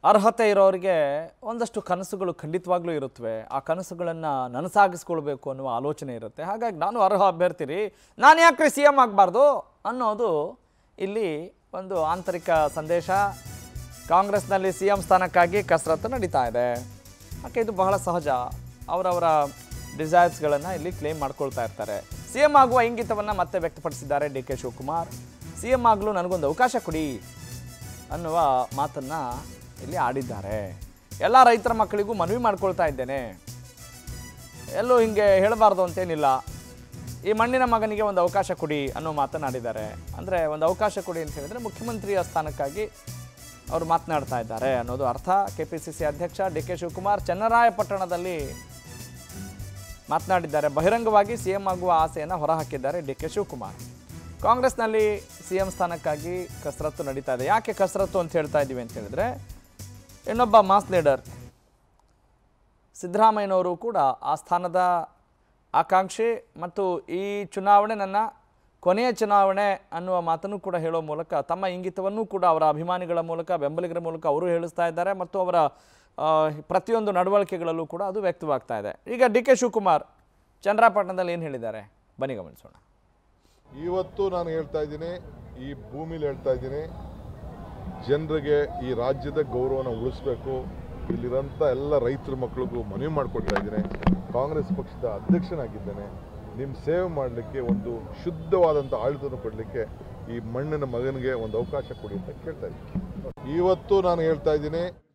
ಅರ್ಹತೆ ಇರೋರಿಗೆ ಒಂದಷ್ಟು ಕನಸುಗಳು ಖಂಡಿತವಾಗ್ಲೂ ಇರುತ್ತವೆ ಆ ಕನಸುಗಳನ್ನು ನನಸಾಗಿಸ್ಕೊಳ್ಬೇಕು ಅನ್ನುವ ಆಲೋಚನೆ ಇರುತ್ತೆ ಹಾಗಾಗಿ ನಾನು ಅರ್ಹ ಅಭ್ಯರ್ಥಿ ರೀ ನಾನು ಯಾಕೆ ಸಿ ಎಮ್ ಆಗಬಾರ್ದು ಅನ್ನೋದು ಇಲ್ಲಿ ಒಂದು ಆಂತರಿಕ ಸಂದೇಶ ಕಾಂಗ್ರೆಸ್ನಲ್ಲಿ ಸಿ ಎಂ ಸ್ಥಾನಕ್ಕಾಗಿ ಕಸರತ್ತು ನಡೀತಾ ಇದೆ ಯಾಕೆ ಇದು ಬಹಳ ಸಹಜ ಅವರವರ ಡಿಸೈರ್ಸ್ಗಳನ್ನು ಇಲ್ಲಿ ಕ್ಲೇಮ್ ಮಾಡ್ಕೊಳ್ತಾ ಇರ್ತಾರೆ ಸಿ ಎಂ ಆಗುವ ಇಂಗಿತವನ್ನು ಮತ್ತೆ ವ್ಯಕ್ತಪಡಿಸಿದ್ದಾರೆ D K Shivakumar C M ಆಗಲು ನನಗೊಂದು ಅವಕಾಶ ಕೊಡಿ ಅನ್ನುವ ಮಾತನ್ನು ಇಲ್ಲಿ ಆಡಿದ್ದಾರೆ ಎಲ್ಲ ರೈತರ ಮಕ್ಕಳಿಗೂ ಮನವಿ ಮಾಡ್ಕೊಳ್ತಾ ಇದ್ದೇನೆ ಎಲ್ಲೂ ಹಿಂಗೆ ಹೇಳಬಾರ್ದು ಅಂತೇನಿಲ್ಲ ಈ ಮಣ್ಣಿನ ಮಗನಿಗೆ ಒಂದು ಅವಕಾಶ ಕೊಡಿ ಅನ್ನೋ ಮಾತನಾಡಿದ್ದಾರೆ ಅಂದರೆ ಒಂದು ಅವಕಾಶ ಕೊಡಿ ಅಂತ ಹೇಳಿದರೆ ಮುಖ್ಯಮಂತ್ರಿಯ ಸ್ಥಾನಕ್ಕಾಗಿ ಅವರು ಮಾತನಾಡ್ತಾ ಇದ್ದಾರೆ ಅನ್ನೋದು ಅರ್ಥ ಕೆ ಪಿ ಸಿ ಸಿ ಅಧ್ಯಕ್ಷ ಡಿ ಕೆ ಶಿವಕುಮಾರ್ ಚನ್ನರಾಯಪಟ್ಟಣದಲ್ಲಿ ಮಾತನಾಡಿದ್ದಾರೆ ಬಹಿರಂಗವಾಗಿ ಸಿ ಎಂ ಆಗುವ ಆಸೆಯನ್ನು ಹೊರಹಾಕಿದ್ದಾರೆ ಡಿ ಕೆ ಶಿವಕುಮಾರ್ ಕಾಂಗ್ರೆಸ್ನಲ್ಲಿ ಸಿ ಎಂ ಸ್ಥಾನಕ್ಕಾಗಿ ಕಸರತ್ತು ನಡೀತಾ ಇದೆ ಯಾಕೆ ಕಸರತ್ತು ಅಂತ ಹೇಳ್ತಾ ಇದ್ದೀವಿ ಅಂತ ಹೇಳಿದ್ರೆ ಇನ್ನೊಬ್ಬ ಮಾಸ್ ಲೀಡರ್ ಸಿದ್ದರಾಮಯ್ಯನವರು ಕೂಡ ಆ ಸ್ಥಾನದ ಆಕಾಂಕ್ಷಿ ಮತ್ತು ಈ ಚುನಾವಣೆ ನನ್ನ ಕೊನೆಯ ಚುನಾವಣೆ ಅನ್ನುವ ಮಾತನ್ನು ಕೂಡ ಹೇಳೋ ಮೂಲಕ ತಮ್ಮ ಇಂಗಿತವನ್ನು ಕೂಡ ಅವರ ಅಭಿಮಾನಿಗಳ ಮೂಲಕ ಬೆಂಬಲಿಗರ ಮೂಲಕ ಅವರು ಹೇಳಿಸ್ತಾ ಇದ್ದಾರೆ ಮತ್ತು ಅವರ ಆ, ಪ್ರತಿಯೊಂದು ನಡವಳಿಕೆಗಳಲ್ಲೂ ಕೂಡ ಅದು ವ್ಯಕ್ತವಾಗ್ತಾ ಇದೆ ಈಗ ಡಿ ಕೆ ಶಿವಕುಮಾರ್ ಚಂದ್ರಾಪಟ್ಟಣದಲ್ಲಿ ಏನು ಹೇಳಿದ್ದಾರೆ ಬನ್ನಿ ಗಮನಿಸೋಣ ಇವತ್ತು ನಾನು ಹೇಳ್ತಾ ಇದ್ದೀನಿ ಈ ಭೂಮಿಲಿ ಹೇಳ್ತಾ ಇದ್ದೀನಿ ಜನರಿಗೆ ಈ ರಾಜ್ಯದ ಗೌರವನ ಉಳಿಸ್ಬೇಕು ಇಲ್ಲಿರೋಂಥ ಎಲ್ಲ ರೈತರ ಮಕ್ಕಳಿಗೂ ಮನವಿ ಮಾಡ್ಕೊಳ್ತಾ ಇದ್ದೀನಿ ಕಾಂಗ್ರೆಸ್ ಪಕ್ಷದ ಅಧ್ಯಕ್ಷನಾಗಿದ್ದೇನೆ ನಿಮ್ಮ ಸೇವೆ ಮಾಡಲಿಕ್ಕೆ ಒಂದು ಶುದ್ಧವಾದಂಥ ಆಡಳಿತವನ್ನು ಕೊಡಲಿಕ್ಕೆ ಈ ಮಣ್ಣಿನ ಮಗನಿಗೆ ಒಂದು ಅವಕಾಶ ಕೊಡಿ ಅಂತ ಕೇಳ್ತಾ ಇದ್ದೀನಿ ಇವತ್ತು ನಾನು ಹೇಳ್ತಾ ಇದ್ದೀನಿ